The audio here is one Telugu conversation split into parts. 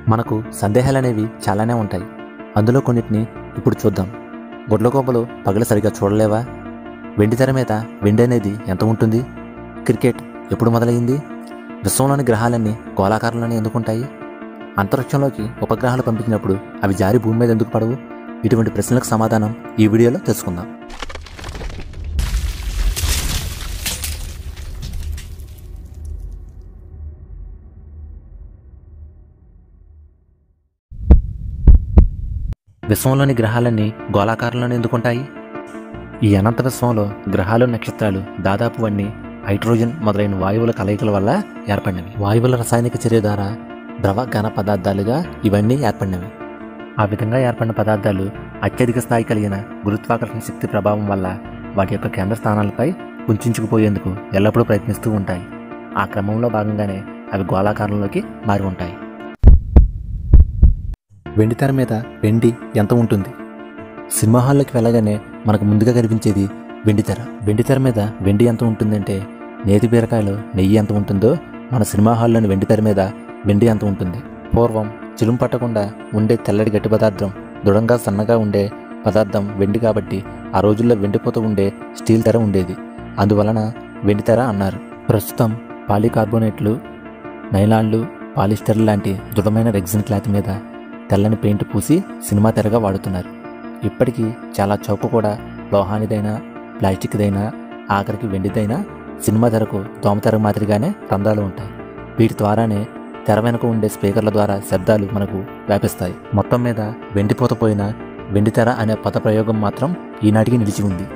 మనకు సందేహాలు అనేవి చాలానే ఉంటాయి అందులో కొన్నిటిని ఇప్పుడు చూద్దాం గుడ్లగోపలు పగలు సరిగా చూడలేవా వెండి తెర మీద వెండి అనేది ఎంత ఉంటుంది క్రికెట్ ఎప్పుడు మొదలైంది విశ్వంలోని గ్రహాలన్నీ గోళాకారంలోనే ఎందుకుంటాయి అంతరిక్షంలోకి ఉపగ్రహాలు పంపించినప్పుడు అవి జారి భూమి మీద ఎందుకు పడవు ఇటువంటి ప్రశ్నలకు సమాధానం ఈ వీడియోలో తెలుసుకుందాం విశ్వంలోని గ్రహాలన్నీ గోళాకారంలోనే ఎందుకుంటాయి ఈ అనంత విశ్వంలో గ్రహాలు నక్షత్రాలు దాదాపు అన్ని హైడ్రోజన్ మొదలైన వాయువుల కలయికల వల్ల ఏర్పడినవి వాయువుల రసాయనిక చర్య ద్వారా ద్రవ ఘన పదార్థాలుగా ఇవన్నీ ఏర్పడినవి ఆ విధంగా ఏర్పడిన పదార్థాలు అత్యధిక స్థాయి కలిగిన గురుత్వాకర్షణ శక్తి ప్రభావం వల్ల వాటి యొక్క కేంద్ర స్థానాలపై కుంచుకుపోయేందుకు ఎల్లప్పుడూ ప్రయత్నిస్తూ ఉంటాయి ఆ క్రమంలో భాగంగానే అవి గోళాకారంలోకి మారి ఉంటాయి వెండి తెర మీద వెండి ఎంత ఉంటుంది సినిమా హాల్లోకి వెళ్ళగానే మనకు ముందుగా కనిపించేది వెండి తెర వెండి తెర మీద వెండి ఎంత ఉంటుందంటే నేతి బీరకాయలో నెయ్యి ఎంత ఉంటుందో మన సినిమా హాల్లోని వెండి తెర మీద వెండి ఎంత ఉంటుంది పూర్వం చిలుం పట్టకుండా ఉండే తెల్లటి గట్టి పదార్థం దృఢంగా సన్నగా ఉండే పదార్థం వెండి కాబట్టి ఆ రోజుల్లో వెండిపోతూ ఉండే స్టీల్ తెర ఉండేది అందువలన వెండి తెర అన్నారు ప్రస్తుతం పాలికార్బోనేట్లు నైలాన్లు పాలిస్టర్లు లాంటి దృఢమైన రెగ్జిన్ క్లాత్ మీద తెల్లని పెయింట్ పూసి సినిమా తెరగా వాడుతున్నారు ఇప్పటికీ చాలా చౌక కూడా లోహానిదైనా ప్లాస్టిక్దైనా ఆఖరికి వెండిదైనా సినిమా తెరకు దోమతెర మాదిరిగానే రంధ్రాలు ఉంటాయి వీటి ద్వారానే తెర వెనుక ఉండే స్పీకర్ల ద్వారా శబ్దాలు మనకు వ్యాపిస్తాయి మొత్తం మీద వెండిపోతపోయిన వెండితెర అనే పద ప్రయోగం మాత్రం ఈనాటికి నిలిచి ఉంది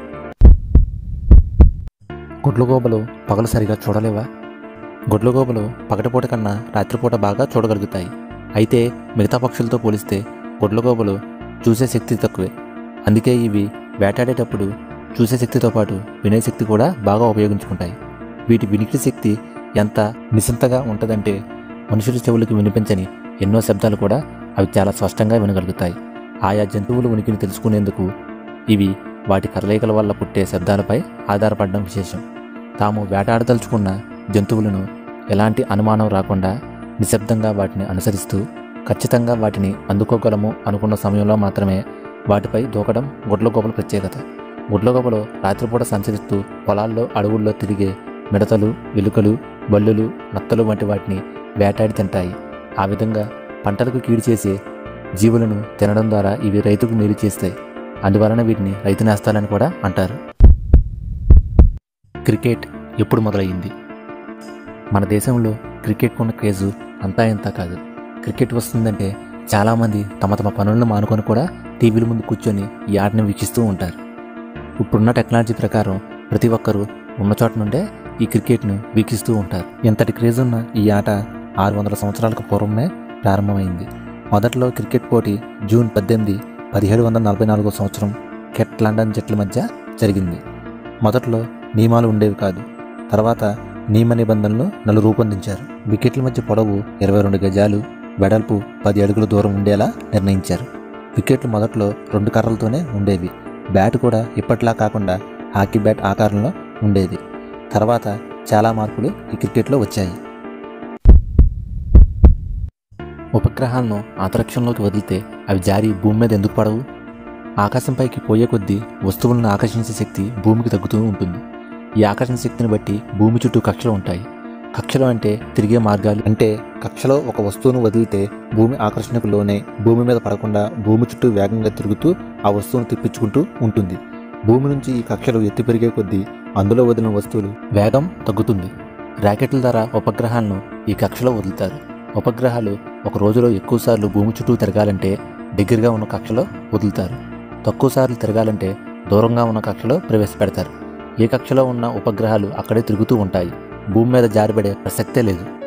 గుడ్లగోబలు పగలు సరిగా చూడలేవా గుడ్లగోబలు పగటిపూట కన్నా రాత్రిపూట బాగా చూడగలుగుతాయి అయితే మిగతా పక్షులతో పోలిస్తే గుడ్లగోబలు చూసే శక్తి తక్కువే అందుకే ఇవి వేటాడేటప్పుడు చూసే శక్తితో పాటు వినే శక్తి కూడా బాగా ఉపయోగించుకుంటాయి వీటి వినికిడి శక్తి ఎంత నిశింతగా ఉంటుందంటే మనుషుల చెవులకు వినిపించని ఎన్నో శబ్దాలు కూడా అవి చాలా స్పష్టంగా వినగలుగుతాయి ఆయా జంతువుల ఉనికిని తెలుసుకునేందుకు ఇవి వాటి కదలికల వల్ల పుట్టే శబ్దాలపై ఆధారపడడం విశేషం తాము వేటాడదలుచుకున్న జంతువులను ఎలాంటి అనుమానం రాకుండా నిశ్శబ్దంగా వాటిని అనుసరిస్తూ ఖచ్చితంగా వాటిని అందుకోగలము అనుకున్న సమయంలో మాత్రమే వాటిపై దూకడం గుడ్లగోపల ప్రత్యేకత గుడ్లగోపలు రాత్రిపూట సంచరిస్తూ పొలాల్లో అడవుల్లో తిరిగే మిడతలు ఎలుకలు బల్లులు నత్తలు వంటి వాటిని వేటాడి తింటాయి ఆ విధంగా పంటలకు కీడు చేసే జీవులను తినడం ద్వారా ఇవి రైతుకు మేలు చేస్తాయి అందువలన వీటిని రైతు నేస్తాలని కూడా అంటారు క్రికెట్ ఎప్పుడు మొదలయ్యింది మన దేశంలో క్రికెట్ ఉన్న క్రేజు అంతా ఇంత కాదు క్రికెట్ వస్తుందంటే చాలామంది తమ తమ పనులను మానుకొని కూడా టీవీల ముందు కూర్చొని ఈ ఆటను వీక్షిస్తూ ఉంటారు ఇప్పుడున్న టెక్నాలజీ ప్రకారం ప్రతి ఒక్కరూ ఉన్న చోట నుండే ఈ క్రికెట్ను వీక్షిస్తూ ఉంటారు ఎంతటి క్రేజ్ ఉన్న ఈ ఆట ఆరు వందల సంవత్సరాలకు పూర్వమే ప్రారంభమైంది మొదట్లో క్రికెట్ పోటీ జూన్ పద్దెనిమిది పదిహేడు వందల నలభై నాలుగో సంవత్సరం కెట్ లండన్ జట్ల మధ్య జరిగింది మొదట్లో నియమాలు ఉండేవి కాదు తర్వాత నియమ నిబంధనలు నలు రూపొందించారు వికెట్ల మధ్య పొడవు ఇరవై రెండు గజాలు వెడల్పు పది అడుగుల దూరం ఉండేలా నిర్ణయించారు వికెట్లు మొదట్లో రెండు కర్రలతోనే ఉండేవి బ్యాట్ కూడా ఇప్పట్లా కాకుండా హాకీ బ్యాట్ ఆకారంలో ఉండేది తర్వాత చాలా మార్పులు ఈ క్రికెట్లో వచ్చాయి ఉపగ్రహాలను అంతరిక్షంలోకి వదిలితే అవి జారి భూమి మీద ఎందుకు పడవు ఆకాశంపైకి పోయే కొద్దీ వస్తువులను ఆకర్షించే శక్తి భూమికి తగ్గుతూ ఉంటుంది ఈ ఆకర్షణ శక్తిని బట్టి భూమి చుట్టూ కక్షలు ఉంటాయి కక్షలు అంటే తిరిగే మార్గాలు అంటే కక్షలో ఒక వస్తువును వదిలితే భూమి ఆకర్షణకు లోనే భూమి మీద పడకుండా భూమి చుట్టూ వేగంగా తిరుగుతూ ఆ వస్తువును తిప్పించుకుంటూ ఉంటుంది భూమి నుంచి ఈ కక్షలు ఎత్తి పెరిగే కొద్దీ అందులో వదిలిన వస్తువులు వేగం తగ్గుతుంది ర్యాకెట్ల ద్వారా ఉపగ్రహాలను ఈ కక్షలో వదులుతారు ఉపగ్రహాలు ఒక రోజులో ఎక్కువసార్లు భూమి చుట్టూ తిరగాలంటే దగ్గరగా ఉన్న కక్షలో వదులుతారు తక్కువ సార్లు తిరగాలంటే దూరంగా ఉన్న కక్షలో ప్రవేశపెడతారు ఏ కక్షలో ఉన్న ఉపగ్రహాలు అక్కడే తిరుగుతూ ఉంటాయి భూమి మీద జారిపడే ప్రసక్తే లేదు